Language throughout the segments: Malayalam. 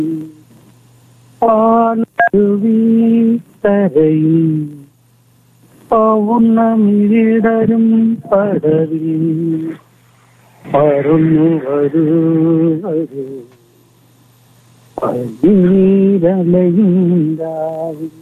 തരയിൽ പൗർണമിടരും പടവിൽ പറന്നു വരൂ വരൂ പനീരലയുണ്ടാവും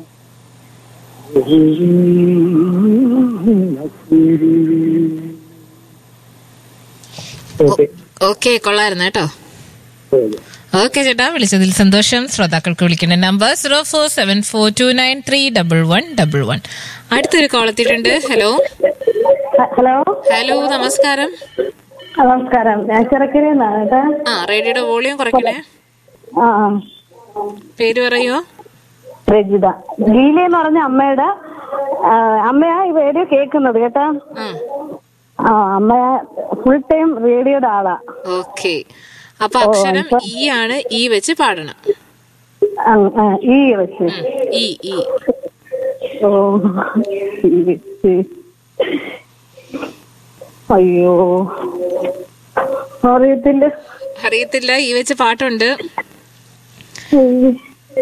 ഓക്കെ ഓക്കെ കൊള്ളായിരുന്നു കേട്ടോ ഓക്കെ ചേട്ടാ വിളിച്ചതിൽ സന്തോഷം ശ്രോതാക്കൾക്ക് വിളിക്കേണ്ട number zero four seven four two nine three double one double one അടുത്തൊരു കോൾ എത്തിയിട്ടുണ്ട് ഹലോ ഹലോ ഹലോ നമസ്കാരം നമസ്കാരം ഞാൻ ചിറക്കരന്നാണ് കേട്ടാ ആ റേഡിയോയുടെ വോളിയം കുറയ്ക്കണേ ആ ആ. പേര് പറയോ രജിത ഗീല എന്ന് പറഞ്ഞ അമ്മയുടെ ആ, അമ്മയാ ഈ റേഡിയോ കേൾക്കുന്നത് കേട്ടാ ആ ആ അമ്മ ഫുൾ ടൈം റേഡിയോയുടെ ആളാ ഓക്കെ അപ്പൊ അക്ഷരം ഈ ആണ് ഈ വെച്ച് പാടണം ആ, ആ, ഈ വെച്ച് ഈ ഈ ഓ ഈ വെച്ച് അയ്യോ അറിയത്തില്ല അറിയത്തില്ല ഈ വെച്ച് പാട്ടുണ്ട് ഉയ്യ്.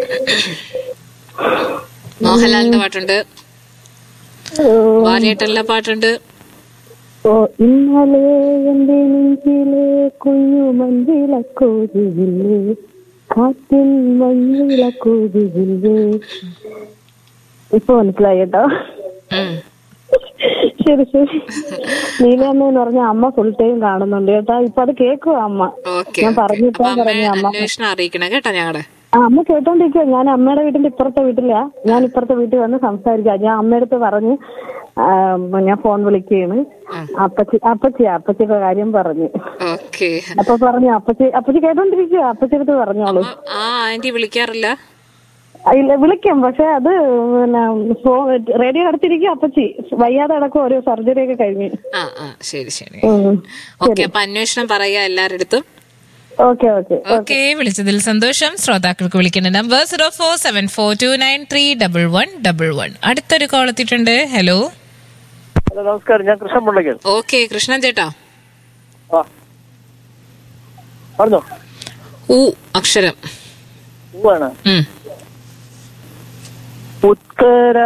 മോഹൻലാലിന്റെ പാട്ടുണ്ട് ഓ വാലിയേട്ടല്ല പാട്ടുണ്ട് ഓ ഇന്നലെ എന്റെ നെഞ്ചിലെ കുഞ്ഞു മഞ്ചിളക്കോതില്ലേ കാറ്റിൻ മഞ്ഞിളക്കോതില്ലേ ഇപ്പൊ മനസ്സിലായി കേട്ടോ ഉം. ശരി ശരി നീലമ്മ എന്ന് പറഞ്ഞ അമ്മ ഫുൾ ടൈം കാണുന്നുണ്ട് കേട്ടോ ഇപ്പൊ അത് കേക്കുവാ അമ്മ ഓക്കെ ഞാൻ പറഞ്ഞിട്ടാ അപ്പൊ പറഞ്ഞ അമ്മ അമ്മ അന്വേഷണം അറിയിക്കണം കേട്ടോ ഞങ്ങളുടെ ആ, അമ്മ കേട്ടോണ്ടിരിക്കുക ഞാൻ അമ്മയുടെ വീട്ടിന്റെ ഇപ്പുറത്തെ വീട്ടിലാ ഞാൻ ഇപ്പുറത്തെ വീട്ടിൽ വന്ന് സംസാരിക്കാം ഞാൻ അമ്മയുടെ അടുത്ത് പറഞ്ഞ് ആ, ഞാൻ ഫോൺ വിളിക്കുകയാണ് അപ്പച്ചി അപ്പച്ചിയാ അപ്പച്ചിയുടെ കാര്യം പറഞ്ഞു ഓക്കെ അപ്പൊ പറഞ്ഞു അപ്പച്ചി അപ്പച്ചി കേട്ടോണ്ടിരിക്കുക അപ്പച്ചി അടുത്ത് പറഞ്ഞോളൂ ആ ആന്റി വിളിക്കാറില്ല ഇല്ല വിളിക്കും പക്ഷെ അത് പിന്നെ റേഡിയോ അടുത്തിരിക്കും അപ്പച്ചി വയ്യാതെ അടക്കം ഓരോ സർജറി ഒക്കെ കഴിഞ്ഞ് ആ ആ ശരി ശരി ഉം. ഓക്കെ അപ്പൊ അന്വേഷണം പറയാ എല്ലാരടുത്തും ഓക്കെ ഓക്കെ ഓക്കെ വിളിച്ചതിൽ സന്തോഷം ശ്രോതാക്കൾക്ക് വിളിക്കേണ്ട number zero four seven four two nine three double one double one അടുത്തൊരു കോൾ എത്തിയിട്ടുണ്ട് ഹലോ ഹലോ നമസ്കാരം ഞാൻ കൃഷ്ണൻ മുണ്ടയ്ക്കൽ ഓക്കെ കൃഷ്ണൻ ചേട്ടാ ആ പറഞ്ഞോ ഉ അക്ഷരം പൂവാണ് ഉം ഉത്തര